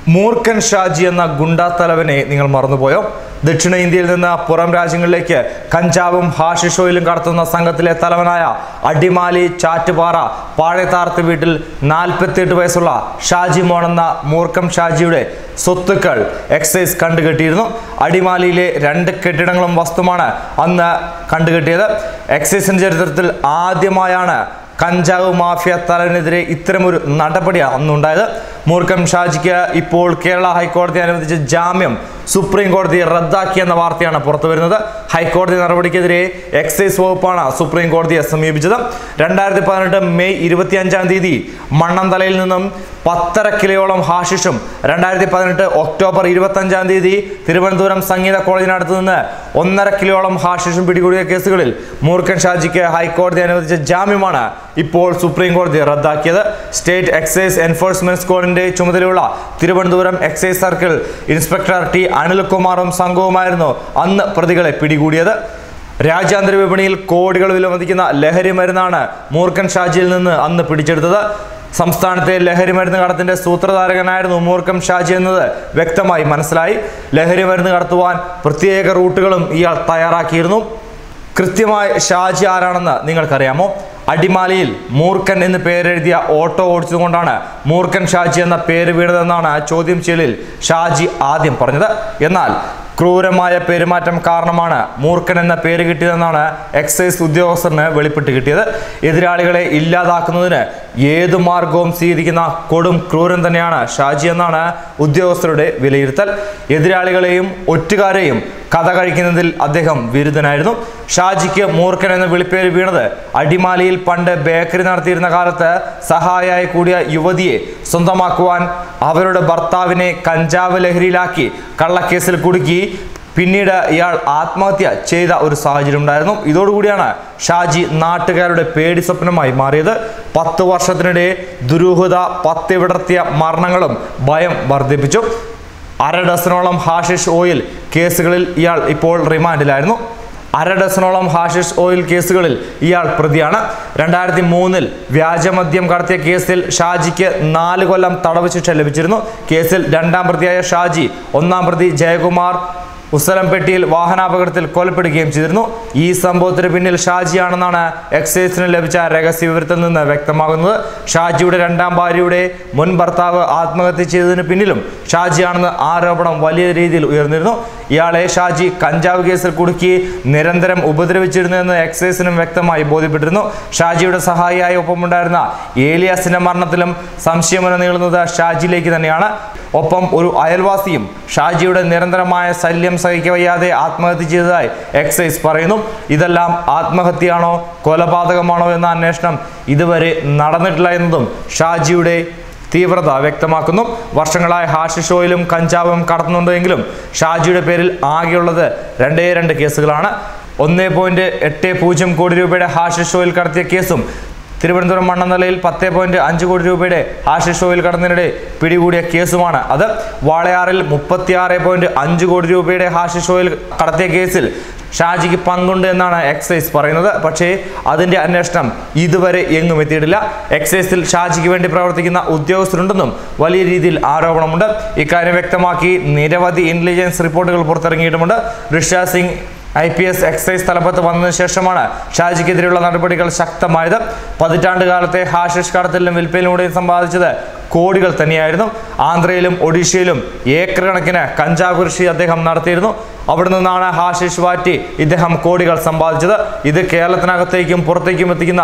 മൂർഖൻ ഷാജി എന്ന ഗുണ്ടാ തലവനെ നിങ്ങൾ മറന്നുപോയോ ദക്ഷിണേന്ത്യയിൽ നിന്ന് പുറം രാജ്യങ്ങളിലേക്ക് കഞ്ചാവും ഹാഷിഷ് ഓയിലും കടത്തുന്ന സംഘത്തിലെ തലവനായ അടിമാലി ചാറ്റുപാറ പാഴത്താർത്ത് വീട്ടിൽ നാൽപ്പത്തിയെട്ട് വയസ്സുള്ള ഷാജി മോൻ എന്ന മൂർഖം ഷാജിയുടെ സ്വത്തുക്കൾ എക്സൈസ് കണ്ടുകെട്ടിയിരുന്നു അടിമാലിയിലെ രണ്ട് കെട്ടിടങ്ങളും വസ്തുമാണ് അന്ന് കണ്ടുകെട്ടിയത് എക്സൈസിന്റെ ചരിത്രത്തിൽ ആദ്യമായാണ് കഞ്ചാവ് മാഫിയ തലവനെതിരെ ഇത്തരമൊരു നടപടിയാണ് അന്നുണ്ടായത് മൂർഖം ഷാജിക്ക് ഇപ്പോൾ കേരള ഹൈക്കോടതി അനുവദിച്ച ജാമ്യം സുപ്രീം കോടതി റദ്ദാക്കിയെന്ന വാർത്തയാണ് പുറത്തു വരുന്നത് ഹൈക്കോടതി നടപടിക്കെതിരെ എക്സൈസ് വകുപ്പാണ് സുപ്രീം കോടതിയെ സമീപിച്ചത് രണ്ടായിരത്തി പതിനെട്ട് മെയ് ഇരുപത്തി അഞ്ചാം തീയതി മണ്ണന്തലയിൽ നിന്നും പത്തര കിലോയോളം ഹാഷിഷും രണ്ടായിരത്തി പതിനെട്ട് ഒക്ടോബർ ഇരുപത്തി അഞ്ചാം തീയതി തിരുവനന്തപുരം സംഗീത കോളേജിനടുത്ത് നിന്ന് ഒന്നര കിലോയോളം ഹാഷിഷും പിടികൂടിയ കേസുകളിൽ മൂർഖൻ ഷാജിക്ക് ഹൈക്കോടതി അനുവദിച്ച ജാമ്യമാണ് ഇപ്പോൾ സുപ്രീം കോടതി റദ്ദാക്കിയത് സ്റ്റേറ്റ് എക്സൈസ് എൻഫോഴ്സ്മെന്റ് സ്ക്വാഡിന്റെ ചുമതലയുള്ള Thiruvananthapuram excise circle inspector T അനിൽകുമാറും സംഘവുമായിരുന്നു അന്ന് പ്രതികളെ പിടികൂടിയത് രാജ്യാന്തര വിപണിയിൽ കോടികൾ വിലമതിക്കുന്ന ലഹരി മരുന്നാണ് മൂർഖൻ ഷാജിയിൽ നിന്ന് അന്ന് പിടിച്ചെടുത്തത് സംസ്ഥാനത്തെ ലഹരി മരുന്ന് കടത്തിന്റെ സൂത്രധാരകനായിരുന്നു മൂർഖം ഷാജി എന്നത് വ്യക്തമായി മനസ്സിലായി ലഹരി മരുന്ന് കടത്തുവാൻ പ്രത്യേക റൂട്ടുകളും ഇയാൾ തയ്യാറാക്കിയിരുന്നു കൃത്യമായി ഷാജി ആരാണെന്ന് നിങ്ങൾക്കറിയാമോ അടിമാലിയിൽ മൂർഖൻ എന്ന് പേരെഴുതിയ ഓട്ടോ ഓടിച്ചതുകൊണ്ടാണ് മൂർഖൻ ഷാജി എന്ന പേര് വീണതെന്നാണ് ചോദ്യം ചെയ്യലിൽ ഷാജി ആദ്യം പറഞ്ഞത് എന്നാൽ ക്രൂരമായ പെരുമാറ്റം കാരണമാണ് മൂർഖൻ എന്ന പേര് കിട്ടിയതെന്നാണ് എക്സൈസ് ഉദ്യോഗസ്ഥറിന് വെളിപ്പെട്ട് കിട്ടിയത് എതിരാളികളെ ഇല്ലാതാക്കുന്നതിന് ഏതു മാർഗവും സ്വീകരിക്കുന്ന കൊടും ക്രൂരൻ തന്നെയാണ് ഷാജി എന്നാണ് ഉദ്യോഗസ്ഥരുടെ വിലയിരുത്തൽ എതിരാളികളെയും ഒറ്റുകാരെയും കഥ കഴിക്കുന്നതിൽ അദ്ദേഹം വിരുദ്ധനായിരുന്നു ഷാജിക്ക് മൂർഖൻ എന്ന വിളിപ്പേര് വീണത് അടിമാലിയിൽ പണ്ട് ബേക്കറി നടത്തിയിരുന്ന കാലത്ത് സഹായിയായി കൂടിയ യുവതിയെ സ്വന്തമാക്കുവാൻ അവരുടെ ഭർത്താവിനെ കഞ്ചാവ് ലഹരിയിലാക്കി കള്ളക്കേസിൽ കുടുക്കി പിന്നീട് ഇയാൾ ആത്മഹത്യ ചെയ്ത ഒരു സാഹചര്യം ഉണ്ടായിരുന്നു ഇതോടുകൂടിയാണ് ഷാജി നാട്ടുകാരുടെ പേടി സ്വപ്നമായി മാറിയത് പത്ത് വർഷത്തിനിടെ ദുരൂഹത പത്ത് വിടർത്തിയ മരണങ്ങളും ഭയം വർദ്ധിപ്പിച്ചു അര ഡസനോളം ഹാഷിഷ് ഓയിൽ കേസുകളിൽ ഇയാൾ ഇപ്പോൾ റിമാൻഡിലായിരുന്നു അര ഡസനോളം ഹാഷിഷ് ഓയിൽ കേസുകളിൽ ഇയാൾ പ്രതിയാണ് രണ്ടായിരത്തി മൂന്നിൽ വ്യാജമദ്യം കടത്തിയ കേസിൽ ഷാജിക്ക് നാല് കൊല്ലം തടവ് ശിക്ഷ ലഭിച്ചിരുന്നു കേസിൽ രണ്ടാം പ്രതിയായ ഷാജി ഒന്നാം പ്രതി ജയകുമാർ ഉസലംപെട്ടിയിൽ വാഹനാപകടത്തിൽ കൊലപ്പെടുകയും ചെയ്തിരുന്നു ഈ സംഭവത്തിന് പിന്നിൽ ഷാജിയാണെന്നാണ് എക്സൈസിന് ലഭിച്ച രഹസ്യ വിവരത്തിൽ നിന്ന് വ്യക്തമാകുന്നത് ഷാജിയുടെ രണ്ടാം ഭാര്യയുടെ മുൻ ഭർത്താവ് ആത്മഹത്യ ചെയ്തതിന് പിന്നിലും ഷാജിയാണെന്ന് ആരോപണം വലിയ രീതിയിൽ ഉയർന്നിരുന്നു ഇയാളെ ഷാജി കഞ്ചാവ് കേസിൽ കുടുക്കി നിരന്തരം ഉപദ്രവിച്ചിരുന്നു എന്ന് എക്സൈസിനും വ്യക്തമായി ബോധ്യപ്പെട്ടിരുന്നു ഷാജിയുടെ സഹായിയായി ഒപ്പമുണ്ടായിരുന്ന ഏലിയാസിന്റെ മരണത്തിലും സംശയമന നീളുന്നത് ഷാജിയിലേക്ക് തന്നെയാണ് ഒപ്പം ഒരു അയൽവാസിയും ഷാജിയുടെ നിരന്തരമായ ശല്യം സഹിക്കവയ്യാതെ ആത്മഹത്യ ചെയ്തതായി എക്സൈസ് പറയുന്നു ഇതെല്ലാം ആത്മഹത്യയാണോ കൊലപാതകമാണോ എന്ന അന്വേഷണം ഇതുവരെ നടന്നിട്ടില്ല എന്നതും ഷാജിയുടെ തീവ്രത വ്യക്തമാക്കുന്നു വർഷങ്ങളായി ഹാഷിഷ് ഓയിലും കഞ്ചാവും കടത്തുന്നുണ്ടെങ്കിലും ഷാജിയുടെ പേരിൽ ആകെയുള്ളത് രണ്ടേ രണ്ട് കേസുകളാണ് ഒന്നേ പോയിന്റ് എട്ട് പൂജ്യം കോടി രൂപയുടെ ഹാഷിഷ് ഓയിൽ കടത്തിയ കേസും തിരുവനന്തപുരം മണ്ണന്തലയിൽ പത്ത് പോയിന്റ് അഞ്ച് കോടി രൂപയുടെ ഹാഷിഷ് ഓയിൽ കടന്നതിനിടെ പിടികൂടിയ കേസുമാണ് അത് വാളയാറിൽ മുപ്പത്തിയാറ് പോയിന്റ് അഞ്ച് കോടി രൂപയുടെ ഹാഷിഷ് ഓയിൽ കടത്തിയ കേസിൽ ഷാജിക്ക് പങ്കുണ്ട് എന്നാണ് എക്സൈസ് പറയുന്നത് പക്ഷേ അതിന്റെ അന്വേഷണം ഇതുവരെ എങ്ങും എത്തിയിട്ടില്ല എക്സൈസിൽ ഷാജിക്ക് വേണ്ടി പ്രവർത്തിക്കുന്ന ഉദ്യോഗസ്ഥരുണ്ടെന്നും വലിയ രീതിയിൽ ആരോപണമുണ്ട് ഇക്കാര്യം വ്യക്തമാക്കി നിരവധി ഇന്റലിജൻസ് റിപ്പോർട്ടുകൾ പുറത്തിറങ്ങിയിട്ടുമുണ്ട് Risha Singh I P S excise തലപ്പത്ത് വന്നതിന് ശേഷമാണ് ഷാജിക്കെതിരെയുള്ള നടപടികൾ ശക്തമായത് പതിറ്റാണ്ട് കാലത്തെ ഹാഷിഷ് കടത്തിലും വിൽപ്പനയിലൂടെയും സമ്പാദിച്ചത് കോടികൾ തന്നെയായിരുന്നു ആന്ധ്രയിലും ഒഡീഷയിലും ഏക്കർ കണക്കിന് കഞ്ചാവ് കൃഷി അദ്ദേഹം നടത്തിയിരുന്നു അവിടെ നിന്നാണ് ഹാഷിഷ് വാറ്റി ഇദ്ദേഹം കോടികൾ സമ്പാദിച്ചത് ഇത് കേരളത്തിനകത്തേക്കും പുറത്തേക്കും എത്തിക്കുന്ന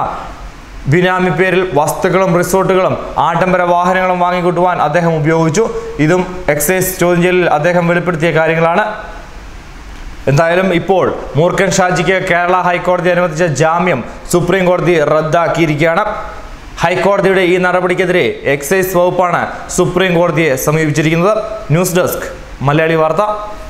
ബിനാമി പേരിൽ വസ്തുക്കളും റിസോർട്ടുകളും ആഡംബര വാഹനങ്ങളും വാങ്ങിക്കൂട്ടുവാൻ അദ്ദേഹം ഉപയോഗിച്ചു ഇതും എക്സൈസ് ചോദ്യം ചെയ്യലിൽ അദ്ദേഹം വെളിപ്പെടുത്തിയ കാര്യങ്ങളാണ് എന്തായാലും ഇപ്പോൾ മൂർഖൻ ഷാജിക്ക് കേരള ഹൈക്കോടതി അനുവദിച്ച ജാമ്യം സുപ്രീം കോടതി റദ്ദാക്കിയിരിക്കുകയാണ് ഹൈക്കോടതിയുടെ ഈ നടപടിക്കെതിരെ എക്സൈസ് വകുപ്പാണ് സുപ്രീം കോടതിയെ സമീപിച്ചിരിക്കുന്നത് ന്യൂസ് ഡെസ്ക് മലയാളി വാർത്ത